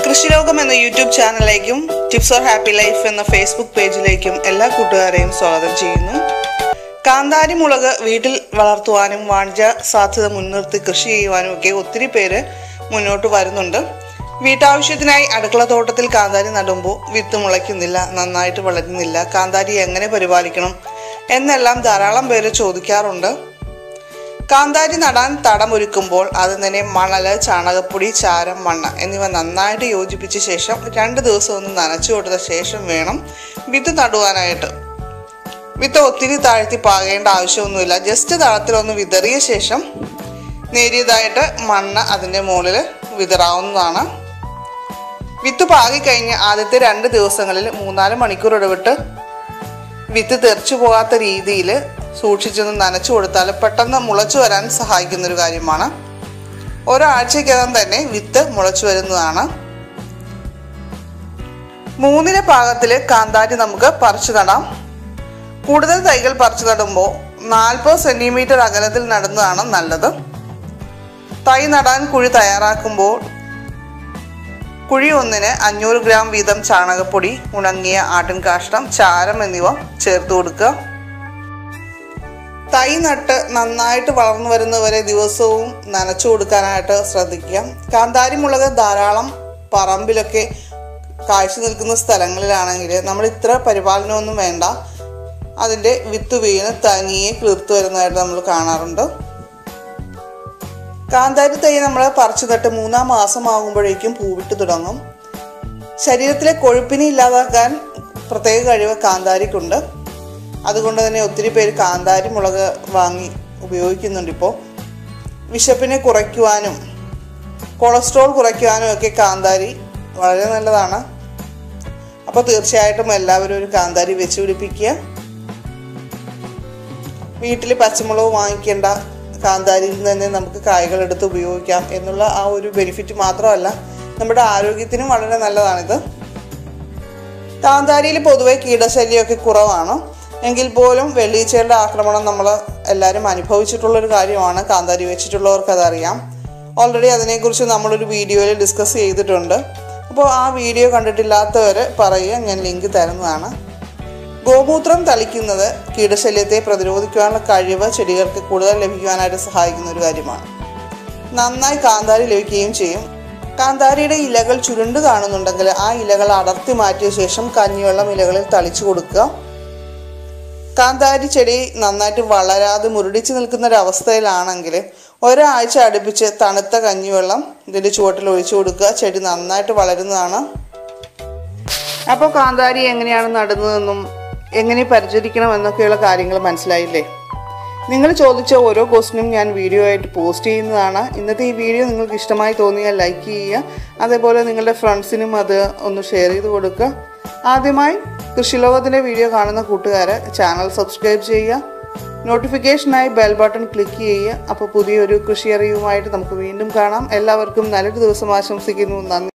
കൃഷിലോകം എന്ന യൂട്യൂബ് ചാനലിലേക്കും tips or happy life എന്ന ഫേസ്ബുക്ക് പേജിലേക്കും എല്ലാ കൂട്ടുകാരെയും സ്വാഗതം ചെയ്യുന്നു കാന്താരി മുളക് വീട്ടിൽ വളർത്തുവാനും വാണിജ്യ സാധ്യത മുൻനിർത്തി കൃഷി ചെയ്യുവാനും ഒക്കെ ഒത്തിരി പേര് മുന്നോട്ട് വരുന്നുണ്ട് വീട്ടാവശ്യത്തിനായി അടുക്കള തോട്ടത്തിൽ കാന്താരി നടുമ്പോൾ വിത്ത് മുളയ്ക്കുന്നില്ല നന്നായിട്ട് വളരുന്നില്ല കാന്താരി എങ്ങനെ പരിപാലിക്കണം എന്നെല്ലാം ധാരാളം പേര് ചോദിക്കാറുണ്ട് കാന്താരി നടാൻ തടമൊരുക്കുമ്പോൾ അത് തന്നെ മണല് ചാണകപ്പൊടി ചാരം മണ്ണ് എന്നിവ നന്നായിട്ട് യോജിപ്പിച്ച ശേഷം രണ്ട് ദിവസം ഒന്ന് നനച്ചു കൊടുത്ത ശേഷം വേണം വിത്ത് നടുവാനായിട്ട് വിത്ത് ഒത്തിരി താഴ്ത്തി പാകേണ്ട ആവശ്യമൊന്നുമില്ല ജസ്റ്റ് തളത്തിലൊന്ന് വിതറിയ ശേഷം നേരിയതായിട്ട് മണ്ണ് അതിൻ്റെ മുകളിൽ വിതറാവുന്നതാണ് വിത്ത് പാകിക്കഴിഞ്ഞ് ആദ്യത്തെ രണ്ട് ദിവസങ്ങളിൽ മൂന്നാല് മണിക്കൂർ ഇടവിട്ട് വിത്ത് തെറിച്ചു പോകാത്ത രീതിയിൽ സൂക്ഷിച്ചൊന്ന് നനച്ചു കൊടുത്താൽ പെട്ടെന്ന് മുളച്ചു വരാൻ സഹായിക്കുന്ന ഒരു കാര്യമാണ് ഒരാഴ്ചക്കകം തന്നെ വിത്ത് മുളച്ചു വരുന്നതാണ് മൂന്നിന പാകത്തിൽ കാന്താരി നമുക്ക് പറിച്ചു നടാം കൂടുതൽ തൈകൾ പറിച്ചു നടുമ്പോൾ നാൽപ്പത് സെന്റിമീറ്റർ അകലത്തിൽ നടുന്നതാണ് നല്ലത് തൈ നടാൻ കുഴി തയ്യാറാക്കുമ്പോൾ കുഴി ഒന്നിന് അഞ്ഞൂറ് ഗ്രാം വീതം ചാണകപ്പൊടി ഉണങ്ങിയ ആട്ടിൻ കാഷ്ടം ചാരം എന്നിവ ചേർത്ത് കൊടുക്കുക തൈ നട്ട് നന്നായിട്ട് വളർന്നു വരുന്നവരെ ദിവസവും നനച്ചു കൊടുക്കാനായിട്ട് ശ്രദ്ധിക്കുക കാന്താരി മുളക് ധാരാളം പറമ്പിലൊക്കെ കാഴ്ച നിൽക്കുന്ന സ്ഥലങ്ങളിലാണെങ്കിൽ നമ്മൾ ഇത്ര പരിപാലനമൊന്നും വേണ്ട അതിൻ്റെ വിത്ത് വീണ് തനിയെ കിളിർത്ത് വരുന്നതായിട്ട് നമ്മൾ കാണാറുണ്ട് കാന്താരി തൈ നമ്മൾ പറിച്ചു നട്ട് മൂന്നാം മാസമാകുമ്പോഴേക്കും പൂവിട്ട് തുടങ്ങും ശരീരത്തിലെ കൊഴുപ്പിനെ ഇല്ലാതാക്കാൻ പ്രത്യേക കഴിവ് കാന്താരിക്കുണ്ട് അതുകൊണ്ട് തന്നെ ഒത്തിരി പേര് കാന്താരി മുളക് വാങ്ങി ഉപയോഗിക്കുന്നുണ്ട് ഇപ്പോൾ വിശപ്പിനെ കുറയ്ക്കുവാനും കൊളസ്ട്രോൾ കുറയ്ക്കുവാനും ഒക്കെ കാന്താരി വളരെ നല്ലതാണ് അപ്പോൾ തീർച്ചയായിട്ടും എല്ലാവരും ഒരു കാന്താരി വെച്ച് പിടിപ്പിക്കുക വീട്ടിൽ പച്ചമുളക് വാങ്ങിക്കേണ്ട കാന്താരിയിൽ നിന്ന് തന്നെ നമുക്ക് കായ്കൾ എടുത്ത് ഉപയോഗിക്കാം എന്നുള്ള ആ ഒരു ബെനിഫിറ്റ് മാത്രമല്ല നമ്മുടെ ആരോഗ്യത്തിനും വളരെ നല്ലതാണിത് കാന്താരിയിൽ പൊതുവെ കീടശല്യമൊക്കെ കുറവാണ് എങ്കിൽ പോലും വെള്ളീച്ചയുടെ ആക്രമണം നമ്മൾ എല്ലാവരും അനുഭവിച്ചിട്ടുള്ളൊരു കാര്യമാണ് കാന്താരി വെച്ചിട്ടുള്ളവർക്ക് അതറിയാം ഓൾറെഡി അതിനെക്കുറിച്ച് നമ്മളൊരു വീഡിയോയിൽ ഡിസ്കസ് ചെയ്തിട്ടുണ്ട് അപ്പോൾ ആ വീഡിയോ കണ്ടിട്ടില്ലാത്തവർ പറയുക ഞാൻ ലിങ്ക് തരുന്നതാണ് ഗോമൂത്രം തളിക്കുന്നത് കീടശല്യത്തെ പ്രതിരോധിക്കുവാനുള്ള കഴിവ് ചെടികൾക്ക് കൂടുതൽ ലഭിക്കുവാനായിട്ട് സഹായിക്കുന്ന ഒരു കാര്യമാണ് നന്നായി കാന്താരി ലഭിക്കുകയും ചെയ്യും കാന്താരിയുടെ ഇലകൾ ചുരുണ്ട് കാണുന്നുണ്ടെങ്കിൽ ആ ഇലകൾ അടർത്തി മാറ്റിയ ശേഷം കഞ്ഞിവെള്ളം ഇലകളിൽ തളിച്ചു കൊടുക്കുക കാന്താരി ചെടി നന്നായിട്ട് വളരാതെ മുരടിച്ച് നിൽക്കുന്ന ഒരു അവസ്ഥയിലാണെങ്കിൽ ഒരാഴ്ച അടുപ്പിച്ച് തണുത്ത കഞ്ഞിവെള്ളം ഇതിൻ്റെ ചുവട്ടിൽ ഒഴിച്ചു കൊടുക്കുക ചെടി നന്നായിട്ട് വളരുന്നതാണ് അപ്പോൾ കാന്താരി എങ്ങനെയാണ് നടുന്നതെന്നും എങ്ങനെ പരിചരിക്കണം എന്നൊക്കെയുള്ള കാര്യങ്ങൾ മനസ്സിലായില്ലേ നിങ്ങൾ ചോദിച്ച ഓരോ ക്വസ്റ്റിനും ഞാൻ വീഡിയോ ആയിട്ട് പോസ്റ്റ് ചെയ്യുന്നതാണ് ഇന്നത്തെ ഈ വീഡിയോ നിങ്ങൾക്ക് ഇഷ്ടമായി തോന്നിയാൽ ലൈക്ക് ചെയ്യുക അതേപോലെ നിങ്ങളുടെ ഫ്രണ്ട്സിനും അത് ഒന്ന് ഷെയർ ചെയ്ത് കൊടുക്കുക ആദ്യമായി കൃഷിലോകത്തിൻ്റെ വീഡിയോ കാണുന്ന കൂട്ടുകാർ ചാനൽ സബ്സ്ക്രൈബ് ചെയ്യുക നോട്ടിഫിക്കേഷനായി ബെൽ ബട്ടൺ ക്ലിക്ക് ചെയ്യുക അപ്പോൾ പുതിയൊരു കൃഷി അറിവുമായിട്ട് നമുക്ക് വീണ്ടും കാണാം എല്ലാവർക്കും നല്ലൊരു ദിവസം ആശംസിക്കുന്നു നന്ദി